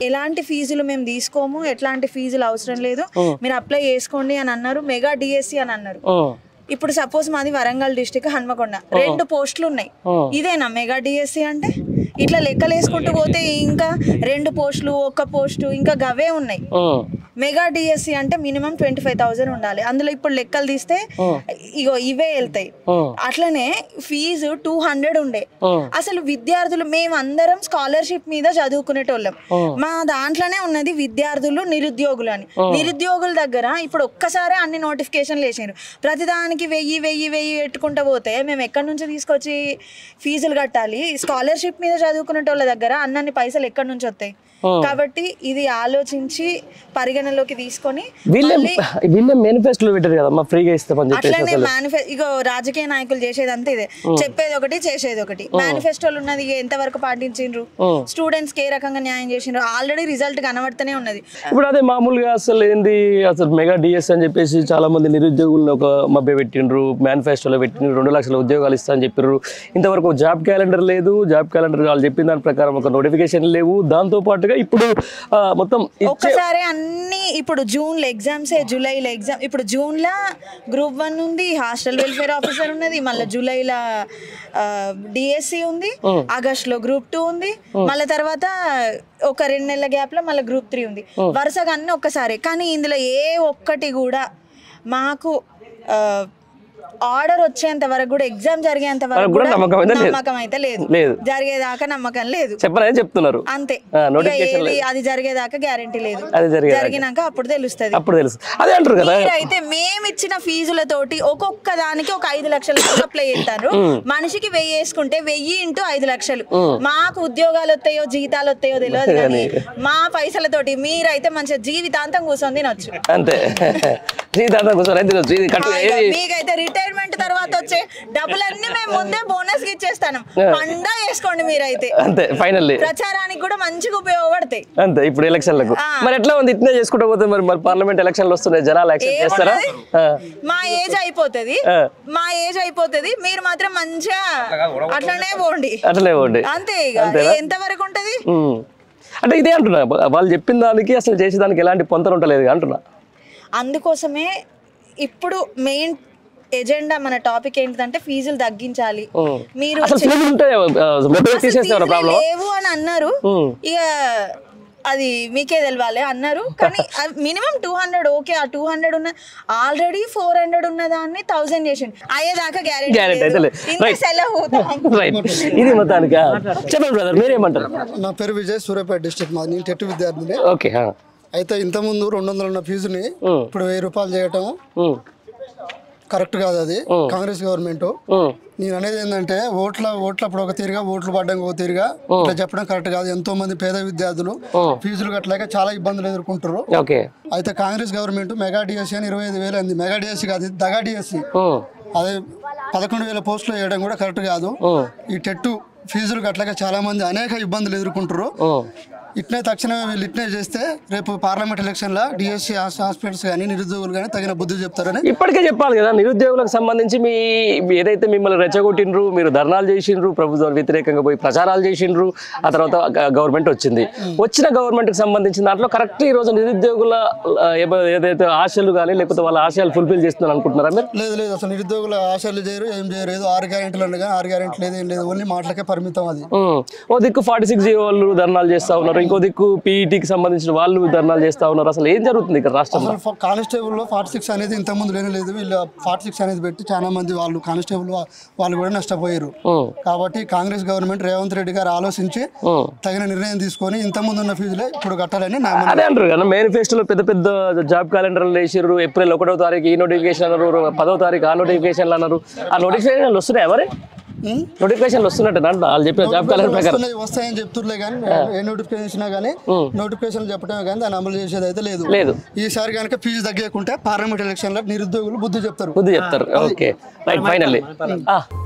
ఎలాంటి ఫీజులు మేము తీసుకోము ఎట్లాంటి ఫీజులు అవసరం లేదు మీరు అప్లై చేసుకోండి అని అన్నారు మెగా డిఎస్సి అని అన్నారు ఉమ్, ఇప్పుడు సపోజ్ మాది వరంగల్ డిస్టిక్ హన్మకొండ రెండు పోస్టులు ఉన్నాయి ఉమ్. ఇదేనా మెగా డిఎస్సి అంటే ఇట్లా లెక్కలు వేసుకుంటూ పోతే ఇంకా రెండు పోస్టులు ఒక్క పోస్టు ఇంకా గవే ఉన్నాయి ఉమ్, మెగా డిఎస్సి అంటే మినిమం ట్వంటీ ఫైవ్ థౌసండ్ ఉండాలి అందులో ఇప్పుడు లెక్కలు తీస్తే ఇగో ఇవే వెళ్తాయి ఉమ్, అట్లనే ఫీజు టూ హండ్రెడ్ ఉండే ఉమ్. అసలు విద్యార్థులు మేమందరం స్కాలర్షిప్ మీద చదువుకునేటోళ్ళం మా దాంట్లోనే ఉన్నది విద్యార్థులు నిరుద్యోగులు అని నిరుద్యోగుల దగ్గర ఇప్పుడు ఒక్కసారే అన్ని నోటిఫికేషన్లు వేసారు ప్రతిదానికి వెయ్యి వెయ్యి వెయ్యి పెట్టుకుంటూ పోతే మేము ఎక్కడి నుంచి తీసుకొచ్చి ఫీజులు కట్టాలి స్కాలర్షిప్ మీద చదువుకునేటోళ్ళ దగ్గర అన్నన్ని పైసలు ఎక్కడి నుంచి వస్తాయి కాబట్టి ఇది ఆలోచించి పరిగణలోకి తీసుకొని వీళ్ళే వీళ్ళే మేనిఫెస్టోలో పెట్టారు కదా మా ఫ్రీగా ఇస్తామని చెప్పేసి అట్లనే అసలు మేనిఫె ఇగో రాజకీయ నాయకులు చేసేది అంతే ఇదే చెప్పేది ఒకటి చేసేది ఒకటి మేనిఫెస్టోలు ఉన్నది ఎంత వరకు పాటించిండ్రు స్టూడెంట్స్ కి ఏ రకంగా న్యాయం చేసిండ్రు ఆల్రెడీ రిజల్ట్ కనబడుతూనే ఉన్నది ఇప్పుడు అదే మామూలుగా అసలు ఏంది అసలు మెగా డిఎస్ అని చెప్పేసి చాలా మంది నిరుద్యోగులను ఒక మభ్య పెట్టిండ్రు మేనిఫెస్టోలో పెట్టిండ్రు రెండు లక్షల ఉద్యోగాలు ఇస్తా అని చెప్పిర్రు ఇంతవరకు జాబ్ క్యాలెండర్ లేదు జాబ్ క్యాలెండర్ వాళ్ళు చెప్పిన దాని ప్రకారం ఒక నోటిఫికేషన్ లేవు దాంతో పాటుగా ఇప్పుడు ఆ, మొత్తం ఇచ్చే ఒక్కసారి అన్ని ఇప్పుడు జూన్ లో ఎగ్జామ్స్ జూలైలో ఎగ్జామ్ ఇప్పుడు జూన్ లో గ్రూప్ వన్ ఉంది హాస్టల్ వెల్ఫేర్ ఆఫీసర్ ఉన్నది మళ్ళీ జూలైలో డిఎస్సి ఉంది ఆగస్ట్ లో గ్రూప్ టూ ఉంది మళ్ళీ తర్వాత ఒక రెండు నెలల గ్యాప్ లో మళ్ళీ గ్రూప్ త్రీ ఉంది వరుసగా అన్ని ఒక్కసారి కానీ ఇందులో ఏ ఒక్కటి కూడా మాకు ఆర్డర్ వచ్చేంత వరకు కూడా ఎగ్జామ్ జరిగేంత వరకు వరకు కూడా కూడా నమ్మకం అయితే లేదు. నమ్మకం అయితే లేదు లేదు. జరిగేదాకా నమ్మకం లేదు చెప్పనని చెప్తున్నారు అంతే ఆ, ఇక notification ఏది అది జరిగేదాకా గ్యారంటీ లేదు అది జరిగేదాకా. జరిగినాక అప్పుడు తెలుస్తుంది అప్పుడు తెలుసు అదే అంటారు కదా అయితే మేము ఇచ్చిన ఫీజులతోటి ఒక్కొక్క దానికి ఒక ఐదు లక్షలు అప్లై చేస్తారు మనిషికి వెయ్యి వేసుకుంటే వెయ్యి ఇంటూ ఐదు లక్షలు మాకు ఉద్యోగాలు వస్తాయో జీతాలు వస్తాయో తెలియదు కానీ మా పైసలతోటి మీరైతే మంచిగా జీవితాంతం కూర్చొని తినొచ్చు అంతే జీతాంతం కూర్చొని అయితే తినొచ్చు. ఇది కట్టు హాయిగా. ఏది మీకైతే రిటైర్మెంట్ తర్వాత వచ్చే డబ్బులన్నీ మేము ముందే బోనస్ కి ఇచ్చేస్తాను పండా వేసుకోండి మీరైతే అంతే ఫైనల్లీ ప్రచారానికి కూడా మంచిగా ఉపయోగపడతాయి అంతే ఇప్పుడు ఎలక్షన్లకు మరి ఎట్లా ఉంది ఇట్నే చేసుకుంటూ పోతే మరి మరి పార్లమెంట్ ఎలక్షన్లు వస్తున్నాయి జనాలు యాక్సెప్ట్ చేస్తారా ఆ. మా ఏజ్ అయిపోతుంది ఆ. మా ఏజ్ అయిపోతుంది మీరు మాత్రం మంచిగా అట్లనే పోండి అట్లనే ఇవ్వండి అంతే ఇక ఎంత వరకు ఉంటది ఉమ్. అంటే ఇదే అంటున్నా వాళ్ళు చెప్పిన దానికి అసలు చేసేదానికి ఎలాంటి పొంతన ఉంటలేదు అంటున్నా అందుకోసమే ఇప్పుడు మెయిన్ ఎజెండా మన టాపిక్ ఏంటిదంటే ఫీజులు తగ్గించాలి ఉమ్. మీరు అసలు ఫీజులు ఉంటే మొబైల్ తీసేస్తారు ఫీజులే ప్రాబ్లం లేవు అని అన్నారు ఉమ్. ఇక అది మీకే తెలవాలి అన్నారు కానీ మినిమం టూ హండ్రెడ్ ఓకే ఆ టూ హండ్రెడ్ ఉన్న ఆల్రెడీ ఫోర్ హండ్రెడ్ ఉన్న దాన్ని థౌసండ్ చేసిండు అయ్యేదాకా Guarantee అయితే గ్యారెంటీ లేదు. ఇంకా Right. సెలవు రైట్ ఇది మొత్తానికి చెప్పండి బ్రదర్ మీరేమంటారు నా పేరు విజయ్ సూర్యాపేట డిస్ట్రిక్ట్ మాది నేను టెట్ విద్యార్థిని ఓకే అయితే ఇంతకుముందు రెండు వందలు ఉన్న ఫీజుని ఇప్పుడు వెయ్యి రూపాయలు చేయటం కరెక్ట్ కాదు అది కాంగ్రెస్ గవర్నమెంట్ నేను అనేది ఏంటంటే ఓట్ల ఓట్లప్పుడు ఒక తీరుగా ఓట్లు పడ్డం ఒక తీరుగా ఇట్లా చెప్పడం కరెక్ట్ కాదు ఎంతో మంది పేద విద్యార్థులు ఫీజులు కట్టలేక చాలా ఇబ్బందులు ఎదుర్కొంటారు ఓకే అయితే కాంగ్రెస్ గవర్నమెంట్ మెగా డిఎస్సీ అని ఇరవై ఐదు వేలు అంది మెగా డిఎస్సీ కాదు ఇది దగా డిఎస్సీ అదే పదకొండు వేల పోస్టులు వేయడం కూడా కరెక్ట్ కాదు ఈ టెట్టు ఫీజులు కట్టలేక చాలా మంది అనేక ఇబ్బందులు ఎదుర్కొంటారు ఇట్నే తక్షణమే వీళ్ళు ఇట్నే చేస్తే రేపు పార్లమెంట్ ఎలక్షన్లో డిఎస్సీ హాస్పిటల్స్ కానీ నిరుద్యోగులు కానీ తగిన బుద్ధి చెప్తారని ఇప్పటికే చెప్పాలి కదా నిరుద్యోగులకు సంబంధించి మీ మీ ఏదైతే మిమ్మల్ని రెచ్చగొట్టిండ్రు మీరు ధర్నాలు చేసిండ్రు ప్రభుత్వం వ్యతిరేకంగా పోయి ప్రచారాలు చేసిండ్రు ఆ తర్వాత గ- గవర్నమెంట్ వచ్చింది వచ్చిన గవర్నమెంట్కి సంబంధించిన దాంట్లో కరెక్ట్ ఈ రోజు నిరుద్యోగుల ఆ, ఏబ- ఏదైతే ఆశలు కానీ లేకపోతే వాళ్ళ ఆశయాలు ఫుల్ఫిల్ చేస్తున్నారు అనుకుంటున్నారా మీరు లేదు లేదు అసలు నిరుద్యోగుల ఆశలు చేయరు ఏం చేయరు ఏదో ఆరు గ్యారెంటీలు ఉన్నాయి కానీ ఆరు గ్యారెంటీ లేదు ఏం లేదు ఓన్లీ మాటలకే పరిమితం అది ఉమ్. ఓ దిక్కు ఫార్టీ సిక్స్ వాళ్ళు ధర్నాలు చేస్తా ఉన్నారు ఇంకో దిక్కు పీఈటీకి సంబంధించిన వాళ్ళు ధర్నాలు చేస్తా ఉన్నారు అసలు ఏం జరుగుతుంది ఇక్కడ రాష్ట్రంలో అసలు కానిస్టేబుల్లో ఫార్టీ సిక్స్ అనేది ఇంతకుముందు లేనే లేదు వీళ్ళు ఫార్టీ సిక్స్ అనేది పెట్టి చాలా మంది వాళ్ళు కానిస్టేబుల్ వా- వాళ్ళు కూడా నష్టపోయారు ఉమ్. కాబట్టి కాంగ్రెస్ గవర్నమెంట్ రేవంత్ రెడ్డి గారు ఆలోచించి ఉమ్. తగిన నిర్ణయం తీసుకొని ఇంతకుముందు ఉన్న ఫీజులే ఇప్పుడు కట్టాలని నా మన- అదే అంటారు కదా మేనిఫెస్టోలో పెద్ద పెద్ద జాబ్ క్యాలెండర్లు వేసిర్రు ఏప్రిల్ ఒకటో తారీఖు ఈ నోటిఫికేషన్ అన్నారు పదో తారీఖు ఆ నోటిఫికేషన్లు అన్నారు ఆ నోటిఫికేషన్లు వస్తున్నాయి మరి ఉం? నోటిఫికేషన్లు వస్తున్నట్టు అంట వాళ్ళు చెప్పిన జాబ్ క్యాలెండర్ ప్రకారం వస్తున్నాయి వస్తాయని చెప్తుర్లే కానీ ఏ నోటిఫికేషన్ ఇచ్చినా కానీ నోటిఫికేషన్ చెప్పడమే కానీ దాన్ని అమలు చేసేది అయితే లేదు లేదు ఈసారి కనుక ఫీజు తగ్గకుంటే పార్లమెంట్ ఎలక్షన్లో నిరుద్యోగులు బుద్ధి చెప్తారు బుద్ధి చెప్తారు ఓకే రైట్ ఫైనల్లీ